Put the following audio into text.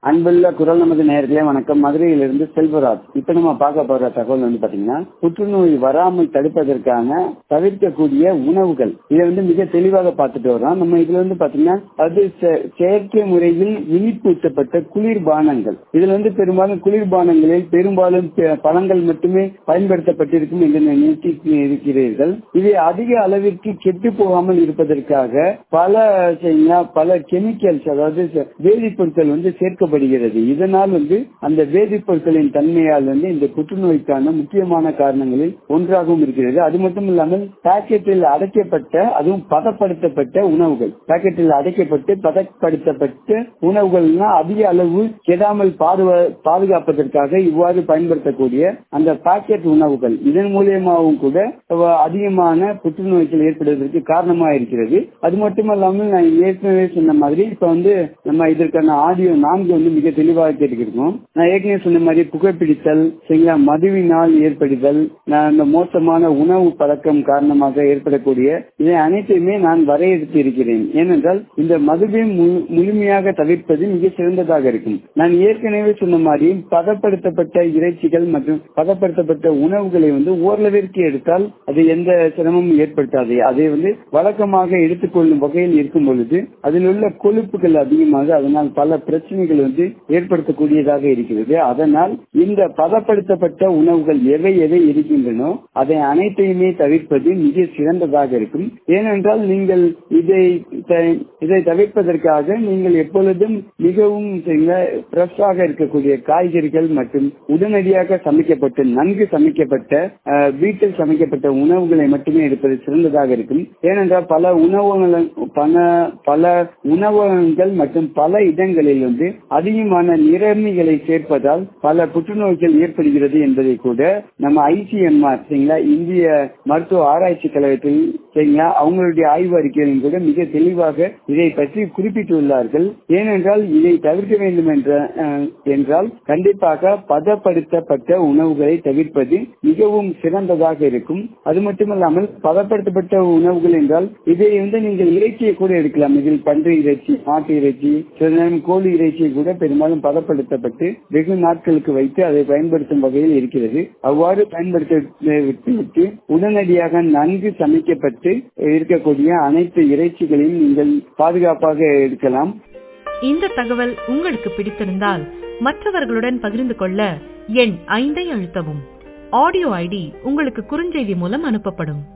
அன்புள்ள குரல் நமது நேர்களே வணக்கம் மதுரையிலிருந்து செல்வராஜ் இப்ப நம்ம பார்க்க போற தகவல் வந்து பாத்தீங்கன்னா புற்றுநோய் வராமல் தடுப்பதற்கான தவிர்க்கக்கூடிய உணவுகள் இதை வந்து மிக தெளிவாக பார்த்துட்டு வரோம் நம்ம இதுல வந்து பாத்தீங்கன்னா அது செ- செயற்கை முறையில் இனிப்பூட்டப்பட்ட குளிர்பானங்கள் இதுல வந்து பெரும்பாலும் குளிர்பானங்களில் பெரும்பாலும் ப- பழங்கள் மட்டுமே பயன்படுத்தப்பட்டிருக்கும் என்று நினைத்து இருக்கிறீர்கள் இதை அதிக அளவிற்கு கெட்டு போகாமல் இருப்பதற்காக பல சரிங்களா, பல கெமிக்கல்ஸ் அதாவது ச- வேதிப்பொருட்கள் வந்து சேர்க்கப்படுகிறது இதனால் வந்து அந்த வேதிப்பொருட்களின் தன்மையால் வந்து இந்த புற்றுநோய்க்கான முக்கியமான காரணங்களில் ஒன்றாகவும் இருக்கிறது அது மட்டும் இல்லாமல் பாக்கெட்டில் அடைக்கப்பட்ட அதுவும் பதப்படுத்தப்பட்ட உணவுகள் பாக்கெட்டில் அடைக்கப்பட்டு பதப்படுத்தப்பட்ட உணவுகள்னா அதிக அளவு கெடாமல் பாதுகா- பாதுகாப்பதற்காக இவ்வாறு பயன்படுத்தக்கூடிய அந்த பாக்கெட் உணவுகள் இதன் மூலியமாகவும் கூட அஹ், அதிகமான புற்றுநோய்கள் ஏற்படுவதற்கு காரணமா இருக்கிறது அது மட்டுமல்லாமல் நான் ஏற்கனவே சொன்ன மாதிரி இப்ப வந்து நம்ம இதற்கான ஆடியோ நான்கு வந்து மிக தெளிவாக கேட்டுக்கிருக்கோம் நான் ஏற்கனவே சொன்ன மாதிரி புகைப்பிடித்தல் சரிங்களா மதுவினால் ஏற்படுதல் நான் அந்த மோசமான உணவு பழக்கம் காரணமாக ஏற்படக்கூடிய இதை அனைத்தையுமே நான் வரையறுத்து இருக்கிறேன் ஏனென்றால் இந்த மதுவை மு- முழுமையாக தவிர்ப்பது மிக சிறந்ததாக இருக்கும் நான் ஏற்கனவே சொன்ன மாதிரி பதப்படுத்தப்பட்ட இறைச்சிகள் மற்றும் பதப்படுத்தப்பட்ட உணவுகளை வந்து ஓரளவிற்கு எடுத்தால் அது எந்த சிரமமும் ஏற்படுத்தாது அதை வந்து வழக்கமாக எடுத்துக்கொள்ளும் வகையில் இருக்கும் பொழுது அதில் உள்ள கொழுப்புகள் அதிகமாக அதனால் பல பிரச்சனைகள் வந்து ஏற்படுத்தக்கூடியதாக இருக்கிறது அதனால் இந்த பதப்படுத்தப்பட்ட உணவுகள் எவை எவை இருக்கின்றனோ அதை அனைத்தையுமே தவிர்ப்பது மிக சிறந்ததாக இருக்கும் ஏனென்றால் நீங்கள் இதை த- இதை தவிர்ப்பதற்காக நீங்கள் எப்பொழுதும் மிகவும் ஃப்ரெஷ்ஷாக இருக்கக்கூடிய காய்கறிகள் மற்றும் உடனடியாக சமைக்கப்பட்டு நன்கு சமைக்கப்பட்ட அஹ், வீட்டில் சமைக்கப்பட்ட உணவுகளை மட்டுமே எடுப்பது சிறந்ததாக இருக்கும் ஏனென்றால் பல உணவகங்கள் பல பல உணவகங்கள் மற்றும் பல இடங்களில் வந்து அதிகமான நிறமிகளை சேர்ப்பதால் பல புற்றுநோய்கள் ஏற்படுகிறது என்பதை கூட நம்ம ஐசிஎம்ஆர் சரிங்களா இந்திய மருத்துவ ஆராய்ச்சி கழகத்தில் சரிங்களா அவங்களுடைய ஆய்வு அறிக்கையிலும் கூட மிக தெளிவாக இதை பற்றி குறிப்பிட்டுள்ளார்கள் ஏனென்றால் இதை தவிர்க்க வேண்டும் என்ற அஹ், என்றால் கண்டிப்பாக பதப்படுத்தப்பட்ட உணவுகளை தவிர்ப்பது மிகவும் சிறந்ததாக இருக்கும் அது மட்டுமல்லாமல் பதப்படுத்தப்பட்ட உணவுகள் என்றால் இதை வந்து நீங்கள் இறைச்சியை கூட எடுக்கலாம் இதில் பன்றி இறைச்சி மாட்டு இறைச்சி சில நேரம் கோழி இறைச்சியை கூட பெரும்பாலும் பதப்படுத்தப்பட்டு வெகு நாட்களுக்கு வைத்து அதை பயன்படுத்தும் வகையில் இருக்கிறது அவ்வாறு பயன்படுத்த விட்டுவிட்டு உடனடியாக நன்கு சமைக்கப்பட்டு இருக்கக்கூடிய அனைத்து இறைச்சிகளையும் நீங்கள் பாதுகாப்பாக எடுக்கலாம் இந்த தகவல் உங்களுக்கு பிடித்திருந்தால் மற்றவர்களுடன் பகிர்ந்து கொள்ள எண் ஐந்தை அழுத்தவும் ஆடியோ ஐடி உங்களுக்கு குறுஞ்செய்தி மூலம் அனுப்பப்படும்